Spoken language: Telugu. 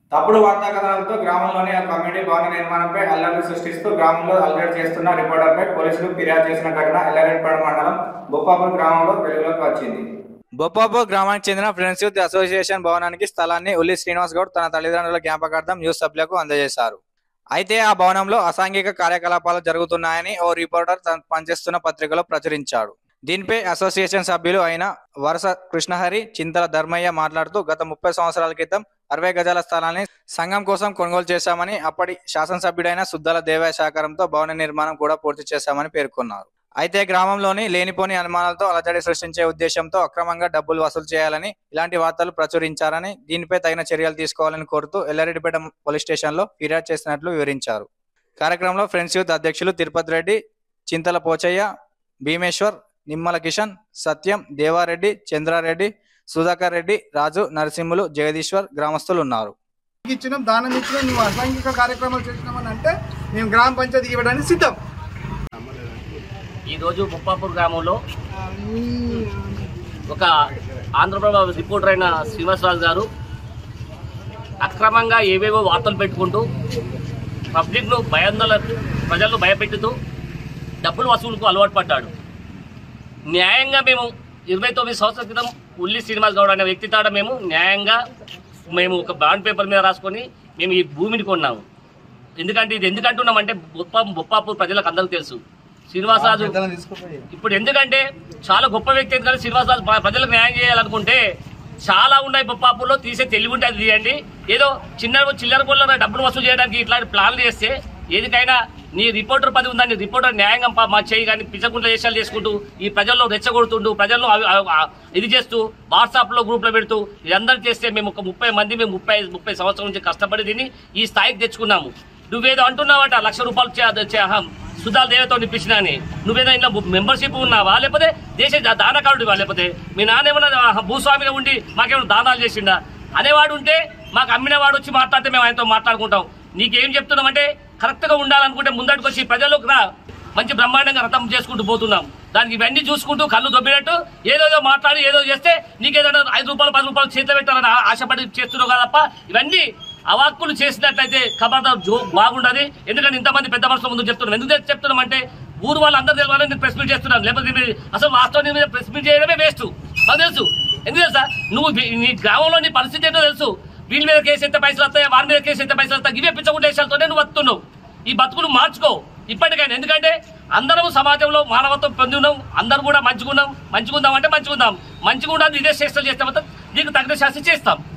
తప్పుడు వార్తా కథనాలతో గ్రామంలోని ఆ కమ్యూనిటీ భవన నిర్మాణంపై అల్లర్లు సృష్టిస్తూ గ్రామంలో అల్లరి చేస్తున్న రిపోర్టర్పై పోలీసులు ఫిర్యాదు చేసిన ఘటన ఎల్లారెడ్డిపేట మండలం బొప్పాపూర్ గ్రామంలో వెలుగులోకి వచ్చింది బొప్పాపూర్ గ్రామానికి చెందిన ఫ్రెండ్స్ యూత్ అసోసియేషన్ భవనానికి స్థలాన్ని ఉల్లి శ్రీనివాస్ గౌడ్ తన తల్లిదండ్రుల జ్ఞాపకార్థం న్యూస్ సభ్యులకు అందజేశారు అయితే ఆ భవనంలో అసాంఘిక కార్యకలాపాలు జరుగుతున్నాయని ఓ రిపోర్టర్ తన పనిచేస్తున్న పత్రికలో ప్రచురించాడు దీనిపై అసోసియేషన్ సభ్యులు అయిన వరస కృష్ణహరి చింతల ధర్మయ్య మాట్లాడుతూ గత ముప్పై సంవత్సరాల క్రితం అరవై గజాల స్థలాన్ని సంఘం కోసం కొనుగోలు చేశామని అప్పటి శాసనసభ్యుడైన సుద్దల దేవయ్య సహకారంతో భవన నిర్మాణం కూడా పూర్తి చేశామని పేర్కొన్నారు అయితే గ్రామంలోని లేనిపోని అనుమానాలతో అలజడి సృష్టించే ఉద్దేశంతో అక్రమంగా డబ్బులు వసూలు చేయాలని ఇలాంటి వార్తలు ప్రచురించారని దీనిపై తగిన చర్యలు తీసుకోవాలని కోరుతూ ఎల్లారెడ్డిపేట పోలీస్ స్టేషన్లో ఫిర్యాదు చేసినట్లు వివరించారు కార్యక్రమంలో ఫ్రెండ్స్ యూత్ అధ్యక్షులు తిరుపతి రెడ్డి చింతల పోచయ్య భీమేశ్వర్ నిమ్మల కిషన్ సత్యం దేవారెడ్డి చంద్రారెడ్డి సుధాకర్ రెడ్డి రాజు నరసింహులు జగదీశ్వర్ గ్రామస్తులు ఉన్నారు ఇచ్చినాం దానం ఇచ్చినాం నువ్వు అసాంఘిక కార్యక్రమాలు చేసినామని అంటే మేము గ్రామ పంచాయతీ ఇవ్వడానికి సిద్ధం ఈరోజు ముప్పాపూర్ గ్రామంలో ఒక ఆంధ్రప్రభ రిపోర్టర్ అయిన శ్రీనివాసరాజు గారు అక్రమంగా ఏవేవో వార్తలు పెట్టుకుంటూ పబ్లిక్ను భయాందోళన ప్రజలను భయపెట్టుతూ డబ్బులు వసూలుకు అలవాటు పడ్డాడు న్యాయంగా మేము ఇరవై తొమ్మిది సంవత్సరాల క్రితం ఉల్లి శ్రీనివాస్ గౌడ్ అనే వ్యక్తి తాడ మేము న్యాయంగా మేము ఒక బాండ్ పేపర్ మీద రాసుకొని మేము ఈ భూమిని కొన్నాము ఎందుకంటే ఇది ఎందుకు అంటున్నామంటే బొప్ప బొప్పాపూర్ ప్రజలకు అందరికీ తెలుసు శ్రీనివాసరాజు ఇప్పుడు ఎందుకంటే చాలా గొప్ప వ్యక్తి ఎందుకంటే శ్రీనివాసరాజు ప్ర- ప్రజలకు న్యాయం చేయాలనుకుంటే చాలా ఉన్నాయి బొప్పాపూర్లో తీసే తెలివి ఉంటే అది తీయండి ఏదో చిన్న చిల్లర పొల్ల డబ్బులు వసూలు చేయడానికి ఇట్లాంటి ప్లాన్లు చేస్తే ఏదికైనా నీ రిపోర్టర్ పది ఉందని రిపోర్టర్ న్యాయంగా పా- మా చేయి కానీ పిచ్చకుంట్ల దేశాలు చేసుకుంటూ ఈ ప్రజల్లో రెచ్చగొడుతుంటూ ప్రజల్లో అవి- అవి- ఆ- ఇది చేస్తూ వాట్సాప్ లో గ్రూప్ లో పెడుతూ ఇదందరూ చేస్తే మేము ఒక ముప్పై మంది మేము ముప్పై ముప్పై సంవత్సరాల నుంచి కష్టపడి దీన్ని ఈ స్థాయికి తెచ్చుకున్నాము నువ్వేదో అంటున్నావట లక్ష రూపాయలు చే- చే- అహం, సుధాల దేవతో నిప్పించిన అని నువ్వేదో ఇంట్లో మెంబర్షిప్ ఉన్నావా లేకపోతే దేశ దా- దానకారుడివా లేకపోతే మీ నాన్న ఏమన్నా అహ, భూస్వామిగా ఉండి మాకేమైనా దానాలు చేసిండా అనేవాడు ఉంటే మాకు అమ్మినవాడు వచ్చి మాట్లాడితే మేము ఆయనతో మాట్లాడుకుంటాం నీకేం చెప్తున్నామంటే కరెక్ట్ గా ఉండాలనుకుంటే ముందటికి వచ్చి ప్రజలకు రా మంచి బ్రహ్మాండంగా రథం చేసుకుంటూ పోతున్నాం దానికి ఇవన్నీ చూసుకుంటూ కళ్ళు దొబ్బినట్టు ఏదేదో మాట్లాడి ఏదో చేస్తే నీకేదైనా ఐదు రూపాయలు పది రూపాయలు చేతిలో పెట్టాలని ఆ- ఆశపడి చేస్తున్నావు కదప్ప ఇవన్నీ అవాక్కులు చేసినట్లయితే ఖబర్దార్ జో బాగుండదు ఎందుకంటే ఇంతమంది పెద్ద మనుషుల ముందు చెప్తున్నాం ఎందుకు చెప్తున్నాం అంటే ఊరు వాళ్ళందరూ తెలవాలని నేను ప్రెస్ మీట్ చేస్తున్నాను లేకపోతే మీరు అసలు వాస్తవం నీ మీద ప్రెస్ మీట్ చేయడమే వేస్ట్ మాకు తెలుసు ఎందుకు తెలుసా నువ్వు నీ- నీ గ్రామంలో నీ పరిస్థితి ఏంటో తెలుసు వీళ్ళ మీద కేసు ఎంత పైసలు వస్తాయి వారి మీద కేసు ఎంత పైసలు వస్తాయి ఇవే పిచ్చకుండా దేశాలతోనే నువ్వు వస్తున్నావు ఈ బతుకులు మార్చుకో ఇప్పటికైనా ఎందుకంటే అందరం సమాజంలో మానవత్వం పొంది ఉన్నాం అందరూ కూడా మంచిగున్నాం మంచిగుందాం అంటే మంచిగుందాం మంచిగా ఉండదు ఇదే చేష్టలు చేస్తే మాత్రం నీకు తగిన శాస్త్రి చేస్తాం